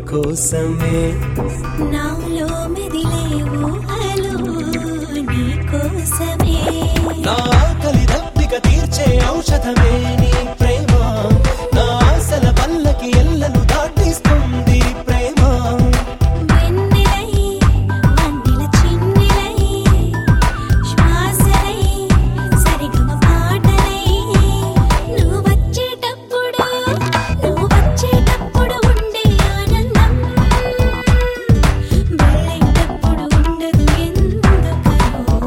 కోసమే నాలో మెదిలే ఊహలు నీ కోసమే నా ఆకలి దప్పిక తీర్చే ఔషధమే నీ ప్రేమ నా ఆశల పల్లకి ఎల్లను దాటిస్తుంది ప్రేమ వెన్నెలై వందెల చిన్నెలై శ్వాసలై సరిగమ పాటలై నువ్వు వచ్చేటప్పుడు నువ్వు వచ్చేటప్పుడు ఉండే ఆనందం వెళ్ళేటప్పుడు ఉండదు ఎందుకనో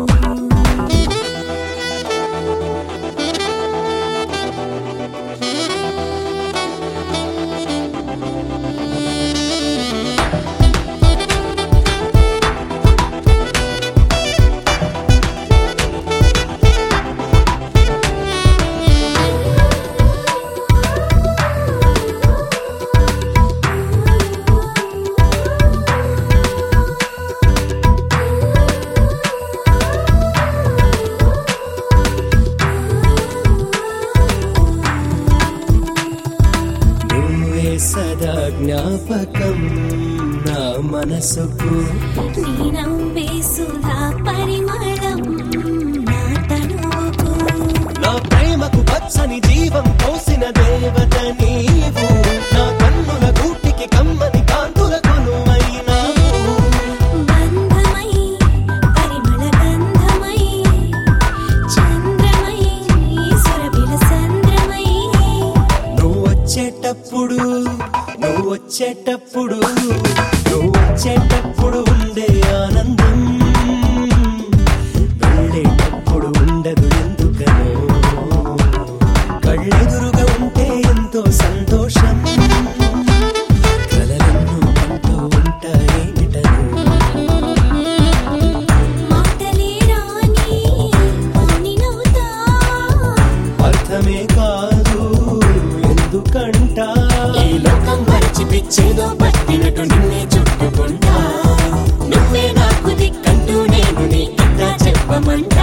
నువ్వే సదా జ్ఞాపకం నా మనసుకు నీ నవ్వే సుధా పరిమళం నా తనువుకు నా ప్రేమకు పచ్చని జీవం పోసిన దేవత నీవు నా కన్నుల గూటికి కమ్మని కాంతుల కొనువైనావు బంధమై పరిమళ గంధమై చంద్రమై సురభిల సంద్రమై నువ్వు వచ్చేటప్పుడు నువ్వు వచ్చేటప్పుడు నువ్వు వచ్చేటప్పుడు ఉండే ఆనందం వెళ్ళేటప్పుడు ఉండదు ఎందుకనో కళ్ళెదురుగా ఉంటే ఎంతో సంతోషం కలలెన్నో కంటూ ఉంటాయేమిటను మాటలే రాని పని నవ్వుతా అర్థమే కాదు ఎందుకంట ఈ లోకం మరిచి పిచ్చేదో పట్టినట్టు నిన్నే చుట్టుకుంటా నువ్వే నాకు దిక్కంటూ నేను నీ ఇంకా చెప్పమంటా